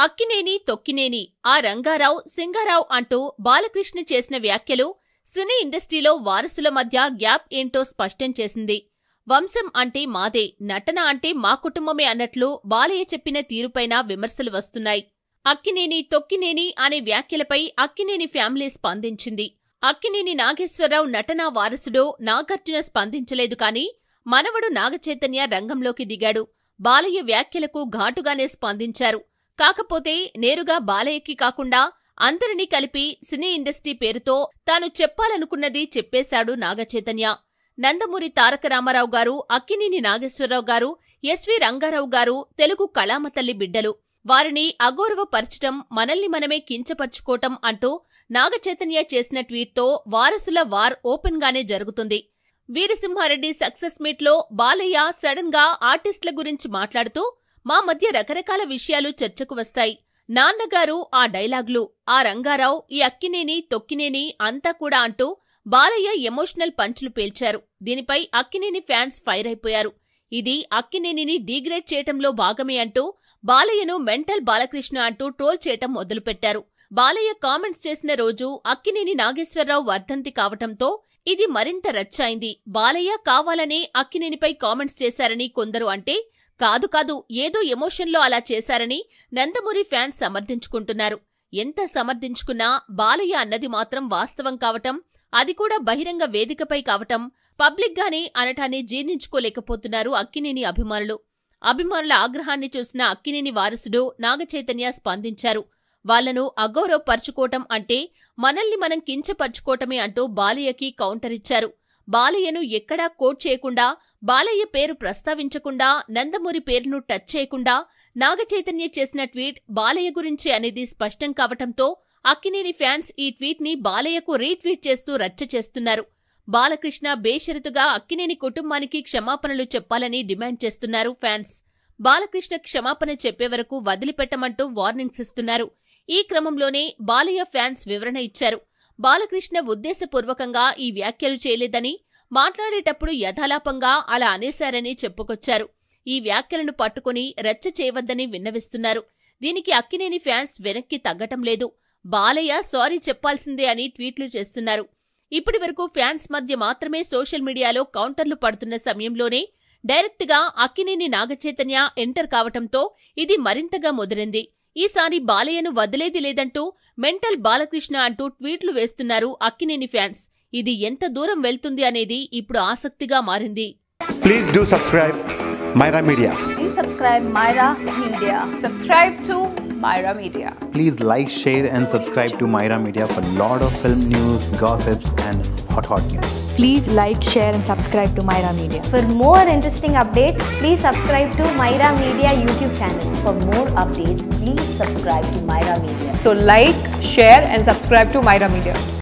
అక్కినేని తొక్కినేని ఆ రంగారావు సింగారావు అంటూ బాలకృష్ణ చేసిన వ్యాఖ్యలు సినీ ఇండస్ట్రీలో వారసుల మధ్య గ్యాప్ ఏంటో స్పష్టం చేసింది వంశం అంటే మాదే నటన అంటే మా కుటుంబమే అన్నట్లు బాలయ్య చెప్పిన తీరుపైన విమర్శలు వస్తున్నాయి అక్కినేని తొక్కినేని అనే వ్యాఖ్యలపై అక్కినేని ఫ్యామిలీ స్పందించింది అక్కినేని నాగేశ్వరరావు నటనా వారసుడు నాగార్జున స్పందించలేదు కాని మనవడు నాగచైతన్య రంగంలోకి దిగాడు బాలయ్య వ్యాఖ్యలకు ఘాటుగానే స్పందించారు కాకపోతే నేరుగా బాలయ్యకి కాకుండా అందరినీ కలిపి సినీ ఇండస్ట్రీ పేరుతో తాను చెప్పాలనుకున్నది చెప్పేశాడు నాగచైతన్య నందమూరి తారక రామారావు గారు అక్కినేని నాగేశ్వరరావు గారు ఎస్వి రంగారావు గారు తెలుగు కళామతల్లి బిడ్డలు వారిని అగౌరవపరచటం మనల్ని మనమే కించపరుచుకోవటం అంటూ నాగచైతన్య చేసిన ట్వీట్తో వారసుల వార్ ఓపెన్ గానే జరుగుతుంది వీరసింహారెడ్డి సక్సెస్ మీట్లో బాలయ్య సడన్ గా ఆర్టిస్టుల గురించి మాట్లాడుతూ మా మధ్య రకరకాల విషయాలు చర్చకు వస్తాయి నాన్నగారు ఆ డైలాగ్లు ఆ రంగారావు ఈ అక్కినేని తొక్కినేని అంతా కూడా అంటూ బాలయ్య ఎమోషనల్ పంచులు పేల్చారు దీనిపై అక్కినేని ఫ్యాన్స్ ఫైర్ అయిపోయారు ఇది అక్కినేనిని డీగ్రేడ్ చేయటంలో భాగమే అంటూ బాలయ్యను మెంటల్ బాలకృష్ణ అంటూ ట్రోల్ చేయటం మొదలుపెట్టారు బాలయ్య కామెంట్స్ చేసిన రోజు అక్కినేని నాగేశ్వరరావు వర్ధంతి కావటంతో ఇది మరింత రచ్చైంది బాలయ్య కావాలనే అక్కినేనిపై కామెంట్స్ చేశారని కొందరు అంటే కాదు కాదు ఏదో ఎమోషన్లో అలా చేశారని నందమూరి ఫ్యాన్స్ సమర్థించుకుంటున్నారు ఎంత సమర్థించుకున్నా బాలయ్య అన్నది మాత్రం వాస్తవం కావటం అది కూడా బహిరంగ వేదికపై కావటం పబ్లిక్ గానే అనటాన్ని జీర్ణించుకోలేకపోతున్నారు అక్కినేని అభిమానులు అభిమానుల ఆగ్రహాన్ని చూసిన అక్కినేని వారసుడు నాగచైతన్య స్పందించారు వాళ్లను అగౌరవపరుచుకోవటం అంటే మనల్ని మనం కించపరుచుకోవటమే అంటూ బాలయ్యకి కౌంటర్ ఇచ్చారు బాలయ్యను ఎక్కడా కోట్ చేయకుండా బాలయ్య పేరు ప్రస్తావించకుండా నందమూరి పేరును టచ్ చేయకుండా నాగచైతన్య చేసిన ట్వీట్ బాలయ్య గురించి అనేది స్పష్టం కావటంతో అక్కినేని ఫ్యాన్స్ ఈ ట్వీట్ ని బాలయ్యకు రీట్వీట్ చేస్తూ రచ్చ చేస్తున్నారు బాలకృష్ణ బేషరతుగా అక్కినేని కుటుంబానికి క్షమాపణలు చెప్పాలని డిమాండ్ చేస్తున్నారు ఫ్యాన్స్ బాలకృష్ణ క్షమాపణ చెప్పే వరకు వదిలిపెట్టమంటూ వార్నింగ్స్ ఇస్తున్నారు ఈ క్రమంలోనే బాలయ్య ఫ్యాన్స్ వివరణ ఇచ్చారు బాలకృష్ణ ఉద్దేశపూర్వకంగా ఈ వ్యాఖ్యలు చేయలేదని మాట్లాడేటప్పుడు యథాలాపంగా అలా అనేశారని చెప్పుకొచ్చారు ఈ వ్యాఖ్యలను పట్టుకుని రచ్చ చేయవద్దని విన్నవిస్తున్నారు దీనికి అక్కినేని ఫ్యాన్స్ వెనక్కి తగ్గటం లేదు బాలయ్య సారీ చెప్పాల్సిందే అని ట్వీట్లు చేస్తున్నారు ఇప్పటి వరకు ఫ్యాన్స్ మధ్య మాత్రమే సోషల్ మీడియాలో కౌంటర్లు పడుతున్న సమయంలోనే డైరెక్ట్ గా అక్కినేని నాగచైతన్య ఎంటర్ కావటంతో ఇది మరింతగా ముదిరింది ఈసారి బాలయ్యను వదిలేది లేదంటూ మెంటల్ బాలకృష్ణ అంటూ ట్వీట్లు వేస్తున్నారు అక్కినేని ఫ్యాన్స్ ఇది ఎంత దూరం వెళ్తుంది అనేది ఇప్పుడు ఆసక్తిగా మారింది Please do subscribe Myra Media. Please subscribe Myra Media. Subscribe to Myra Media. Please like, share, and subscribe to Myra Media for lot of film news, gossips, and hot hot news. Please like, share, and subscribe to Myra Media. For more interesting updates, please subscribe to Myra Media YouTube channel. For more updates, please subscribe to Myra Media. So like, share and subscribe to Myra Media.